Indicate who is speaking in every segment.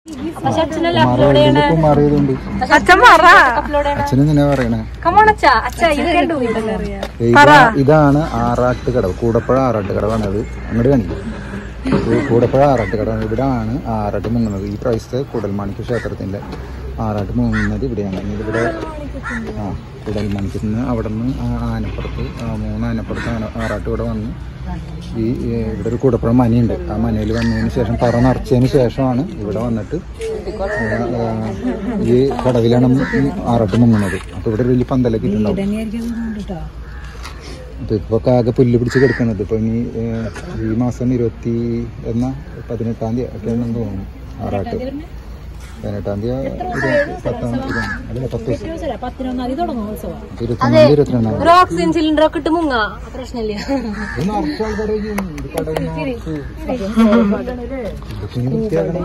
Speaker 1: പക്ഷെ അച്ഛനല്ലേ അപ്ലോഡ് ചെയ്യണേ
Speaker 2: മാറിയതുണ്ട്
Speaker 3: അച്ഛൻ പറ
Speaker 1: അപ്ലോഡ് ചെയ്യണേ
Speaker 2: അച്ഛനും തന്നെ പറയണേ
Speaker 1: കമോൺ അച്ഛാ അച്ഛാ ഇത് കണ്ടു
Speaker 2: ഇതാ- ഇതാണ് ആറാട്ട് കടവ് കൂടപ്പുഴ ആറാട്ട് കടവാണ് അത് അങ്ങോട്ട് കാണിക്കും ഇത് കൂടപ്പുഴ ആറാട്ട് കടവാണ് ഇവിടാണ് ആറാട്ട് മുങ്ങുന്നത് ഈ പ്രാവശ്യത്തെ കുടൽമാണിക്യ ക്ഷേത്രത്തിന്റെ ആറാട്ട് മുങ്ങുന്നത് ഇവിടെയാണ് ഇനി ഇവിടെ ആ കുടൽമാണിക്കത്തിന് അവിടെ നിന്ന് ആനപ്പുറത്ത് ആ, മൂന്ന് ആനപ്പുറത്ത് ആന ആറാട്ട് ഇവിടെ വന്ന് ഈ ഏ, ഇവിടെ ഒരു കൂടപ്പുഴ മനയുണ്ട് ആ മനയിൽ വന്നതിന് ശേഷം പറ നിറച്ചതിന് ശേഷമാണ് ഇവിടെ വന്നിട്ട് ആ, ആ, ഈ കടവിലാണ് ഈ ആറാട്ട് മുങ്ങുന്നത് അപ്പൊ ഇവിടെ ഒരു വലിയ പന്തലൊക്കെ ഇട്ടുണ്ടാവും അപ്പൊ ഇപ്പൊ ആകെ പുല്ല് പിടിച്ച് കിടക്കുന്നത് ഇപ്പൊ ഇനി ഏഹ്, ഈ മാസം ഇരുപത്തി എന്ന പതിനെട്ടാം തീയതി ഒക്കെയാണെന്ന് തോന്നുന്നു ആറാട്ട് പതിനെട്ടാം തീയതി ഇരുപത്തി പത്താം തീയതി അല്ല പത്ത് ദിവസം
Speaker 1: പത്തിനൊന്നാം തീയതി തുടങ്ങും ഉത്സവം
Speaker 2: ഇരുപത്തൊന്നാം തീയതി ഇരുപത്തിരണ്ടാം തീയതി
Speaker 1: ഒരു ഓക്സിജൻ സിലിണ്ടർ ഒക്കെ ഇട്ട് മുങ്ങ പ്രശ്നമില്ല
Speaker 2: ഇത് നിറച്ച് ആൾക്കാരെ ചെയ്യും. ഇത് കടയിൽ നിറച്ച്. ഇതൊക്കെ ഇനി വൃത്തിയാക്കണം.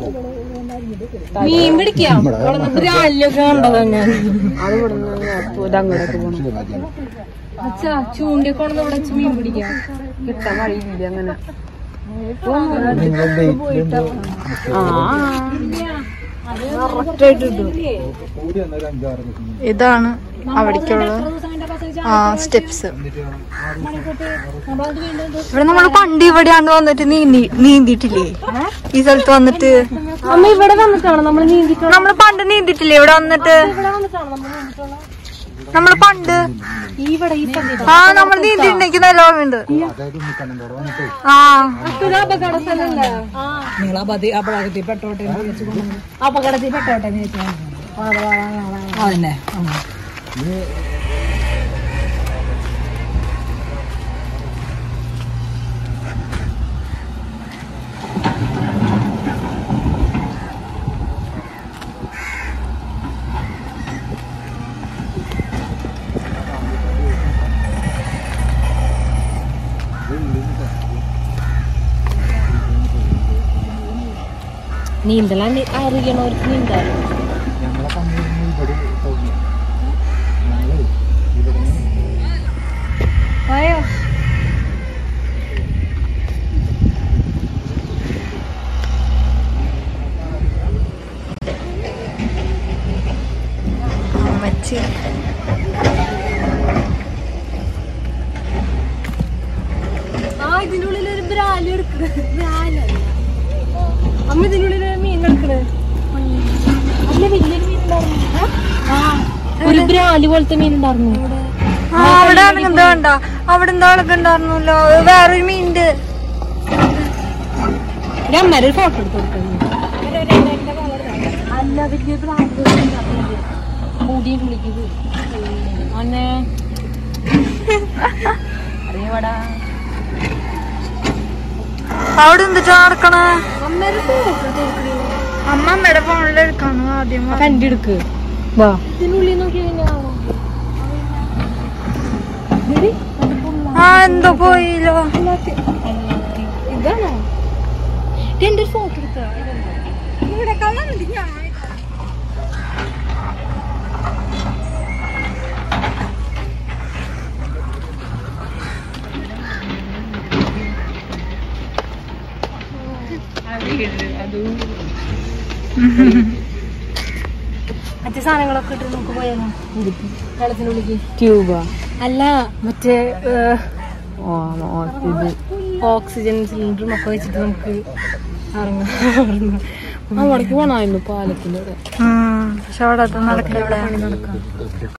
Speaker 1: മീൻ പിടിക്കാം ബ്രാലിലൊക്കെ കണ്ടതാ ഞാൻ
Speaker 2: ശിവരാത്രി.
Speaker 1: അച്ഛാ ചൂണ്ടിയൊക്കെ കൊണ്ടു ഇവിടെ വെച്ച് മീൻ പിടിക്കാം
Speaker 3: കിട്ടാൻ വഴിയില്ല അങ്ങനെ
Speaker 2: നിങ്ങളെ ഡേറ്റിലുണ്ട് കൂടി വന്ന ഒരു അഞ്ചാറ് ദിവസം
Speaker 3: ഇതാണ് അവിടേക്കുള്ള ആ സ്റ്റെപ്സ് ഇവിടെ നമ്മൾ പണ്ട് ഇവിടെയാണ് വന്നിട്ട് നീന്തി നീന്തിട്ടില്ലേ ഈ സ്ഥലത്ത് വന്നിട്ട്
Speaker 1: അമ്മ ഇവിടെ വന്നിട്ടാണ് നമ്മൾ നീന്തിട്ട്
Speaker 3: നമ്മൾ പണ്ട് നീന്തിട്ടില്ലേ ഇവിടെ വന്നിട്ട്
Speaker 1: ഇവിടെ വന്നിട്ടാണ് നമ്മൾ നീന്തിട്ടുള്ള
Speaker 3: നമ്മൾ പണ്ട്
Speaker 1: ഇവിടെ ഈ സ്ഥലത്ത്
Speaker 3: ആ നമ്മൾ നീന്തിട്ടുണ്ടെങ്കിൽ നല്ല ഓർമ്മയുണ്ട്
Speaker 2: അതായത് ഉണ്ണിക്കണ്ണൻ്റെ വന്നിട്ട്
Speaker 3: ആ
Speaker 1: അപ്പൊ ഇത് അപകട സ്ഥലല്ലേ അപകടത്തിൽ പെട്ടോട്ടെ അപകടത്തിൽ പെട്ടോട്ടെ അതന്നെ നീന്തലാൻ അറിയണവർക്ക് നീന്താലോ
Speaker 2: ഞങ്ങളെ കണ്ണൂരിൽ ഇവിടെ തോന്നി ഞങ്ങള് ഇവിടെ
Speaker 1: ആയോ
Speaker 3: അമ്മച്ചി
Speaker 1: ആ ഇതിന്റെ ഉള്ളിൽ ഒരു ബ്രാല് എടുക്കണ് ബ്രാലല്ല അമ്മ ഇതിന്റെ ഉള്ളിൽ ഒരു മീൻ എടുക്കണ് അല്ല വലിയൊരു മീൻ ഉണ്ടായിരുന്നു ആ ഒരു ബ്രാല് പോലത്തെ മീൻ ഉണ്ടായിരുന്നു
Speaker 3: ആ അവിടെ എന്താ കണ്ട അവിടെ എന്താ ആളൊക്കെ ഉണ്ടായിരുന്നല്ലോ വേറൊരു മീനുണ്ട്
Speaker 1: ഞാൻ അമ്മ ഒരു ഫോട്ടോ എടുത്ത് കൊടുക്കുന്നു അല്ല വലിയ ബ്രാല് മുടി വിളിക്ക് പോയി അന്നെ അറിയവാടാ
Speaker 3: അവിടെ എന്തിട്ടാ നടക്കണേ
Speaker 1: അമ്മ ഒരു ഫോട്ടോ എടുത്ത് കൊടുക്കണേ
Speaker 3: അമ്മ അമ്മയുടെ ഫോണിൽ എടുക്കാണ് ആദ്യം
Speaker 1: കണ്ടി എടുക്ക് വാ ഇതിനുള്ളിൽ നോക്കി കഴിഞ്ഞാ
Speaker 3: ആ എന്തോ പോയില്ലോ
Speaker 1: ഇതാണോ എന്റെ ഫോട്ടോ എടുത്താ
Speaker 3: ഇവിടെ കാണാനുണ്ട് ഞാൻ
Speaker 1: മറ്റേ സാധനങ്ങളൊക്കെ ഇട്ട് നമുക്ക് പോയാലോ വെള്ളത്തിനുള്ളിക്ക് ട്യൂബാ അല്ല മറ്റേ ഓക്സിജൻ സിലിണ്ടറും ഒക്കെ വെച്ചിട്ട് നമുക്ക് ഇറങ്ങാം അവിടേക്ക് പോണായിരുന്നു പാലത്തിന്റെ അവിടെ
Speaker 3: പക്ഷെ അവിടെ അത് നടക്കില്ല